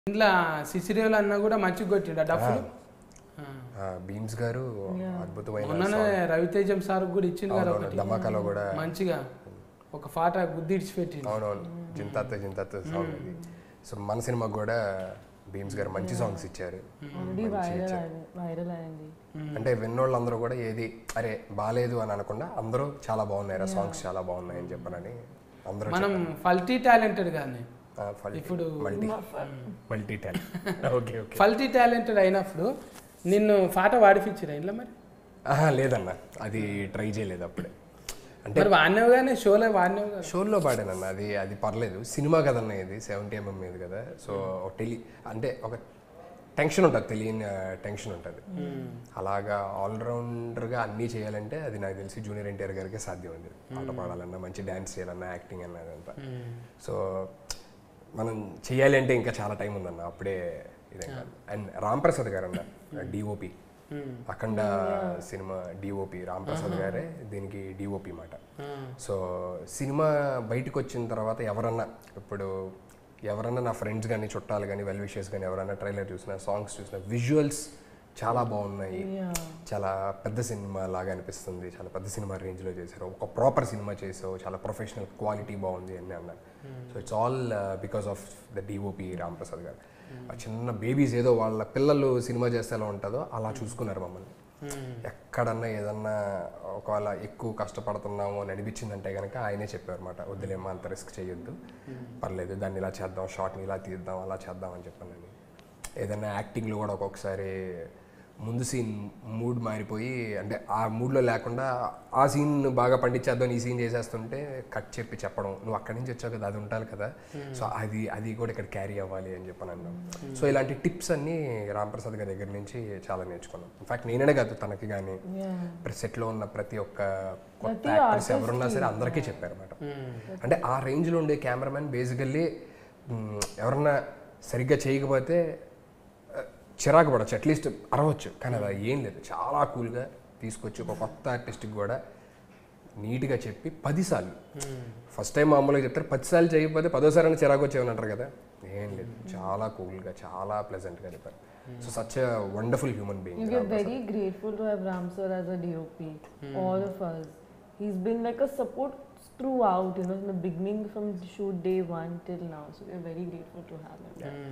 ఇంట్లో సిసిరియోలు అన్నా కూడా మంచిగా కొట్టిండు ఆ డబ్బులు ఆ, భీమ్స్ గారు అద్భుతమైన మొన్ననే రవితేజం సార్ కూడా ఇచ్చిండు కదా అవునవును, ఒకటి ధమాకాలో కూడా మంచిగా ఒక పాట గుద్ది ఇడిచిపెట్టిండు అవునవును జింతాత జింతాత సాంగ్ ఇది సో మన సినిమాకి కూడా భీమ్స్ గారు మంచి సాంగ్స్ ఇచ్చారు ఆల్రెడీ వైరల్ అయింది వైరల్ అయింది అంటే విన్నోళ్ళందరూ కూడా ఏది అరే బాగాలేదు అని అనకుండా అందరూ చాలా బాగున్నాయి సాంగ్స్ చాలా బాగున్నాయి అని చెప్పనని అందరూ మనం ఫల్టీ టాలెంటెడ్ కానీ ఇప్పుడు multi multi talent okay okay ఫల్టీ టాలెంటెడ్ అయినప్పుడు నిన్ను పాట పాడిపించిరా ఇంట్లో మరి ఆహా, లేదన్న అది ట్రై చేయలేదు అప్పుడే అంటే మరి వాడినావు కానీ షోలో వాడినావు కదా షోల్లో పాడానన్న అది అది పర్లేదు సినిమా కదన్న ఇది సెవెంటీ ఎంఎం మీద కదా సో ఒక టెలి అంటే ఒక టెన్షన్ ఉంటుంది తెలియని టెన్షన్ ఉంటుంది అలాగా ఆల్రౌండర్గా అన్నీ చేయాలంటే అది నాకు తెలిసి జూనియర్ ఎన్టీఆర్ గారికి సాధ్యం ఉంది పాట పాడాలన్నా మంచి డ్యాన్స్ చేయాలన్నా యాక్టింగ్ అన్నా అదంతా సో మనం చేయాలి అంటే ఇంకా చాలా టైం ఉందన్న అప్పుడే ఇదే కాదు అండ్ రామ్ ప్రసాద్ గారు అన్న డిఓపి అఖండ సినిమా డిఓపి రామ్ ప్రసాద్ గారే దీనికి డిఓపి మాట సో సినిమా బయటకు వచ్చిన తర్వాత ఎవరన్నా ఇప్పుడు ఎవరన్నా నా ఫ్రెండ్స్ కానీ చుట్టాలు కానీ వెల్ విషెస్ కానీ ఎవరన్నా ట్రైలర్ చూసినా సాంగ్స్ చూసినా విజువల్స్ చాలా బాగున్నాయి చాలా పెద్ద సినిమా లాగా అనిపిస్తుంది చాలా పెద్ద సినిమా రేంజ్లో చేశారు ఒక ప్రాపర్ సినిమా చేసావు చాలా ప్రొఫెషనల్ క్వాలిటీ బాగుంది అని అన్నారు so it's all because of the DOP Ram Prasad గారు ఆ చిన్న బేబీస్ ఏదో వాళ్ళ పిల్లలు సినిమా చేస్తే ఎలా ఉంటుందో అలా చూసుకున్నారు మమ్మల్ని ఎక్కడన్నా ఏదన్నా ఒకవేళ ఎక్కువ కష్టపడుతున్నాము అని అనిపించిందంటే కనుక ఆయనే చెప్పారు అనమాట వద్దులేమ్మా అంత రిస్క్ చేయొద్దు పర్లేదు దాన్ని ఇలా చేద్దాం షార్ట్ని ఇలా తీద్దాం అలా చేద్దాం అని చెప్పాను ఏదన్నా యాక్టింగ్లో కూడా ఒక్కొక్కసారి ముందు సీన్ మూడ్ మారిపోయి అంటే ఆ మూడ్లో లేకుండా ఆ సీన్ బాగా పండించేద్దాం ఈ సీన్ చేసేస్తుంటే కట్ చెప్పి చెప్పడం నువ్వు అక్కడి నుంచి వచ్చావు కదా అది ఉండాలి కదా సో అది అది కూడా ఇక్కడ క్యారీ అవ్వాలి అని చెప్పని అన్నాం సో ఇలాంటి టిప్స్ అన్నీ రాంప్రసాద్ గారి దగ్గర నుంచి చాలా నేర్చుకున్నాం ఇన్ఫాక్ట్ నేనే కాదు తనకి కానీ సెట్లో ఉన్న ప్రతి ఒక్క కొత్త యాక్టర్స్ ఎవరున్నా సరే అందరికీ చెప్పారన్నమాట అంటే ఆ రేంజ్లో ఉండే కెమెరామెన్ బేసికల్లీ ఎవరన్నా సరిగ్గా చేయకపోతే ఆ, చిరాకు పడవచ్చు అట్లీస్ట్ అరవచ్చు కానీ అలా ఏం లేదు చాలా కూల్గా తీసుకొచ్చి ఒక కొత్త ఆర్టిస్ట్కి కూడా నీట్గా చెప్పి పదిసార్లు ఫస్ట్ టైం మామూలుగా చెప్తారు పదిసార్లు చేయకపోతే పదోసారి అని చిరాకు వచ్చేవని అంటారు కదా ఏం లేదు చాలా కూల్గా చాలా ప్లెజెంట్గా చెప్పారు so such wonderful human You being get very grateful to have Ram sir as a DOP. All of us. He's been like a support throughout, you know, from the beginning, from shoot day one till now. So we're very grateful to have him.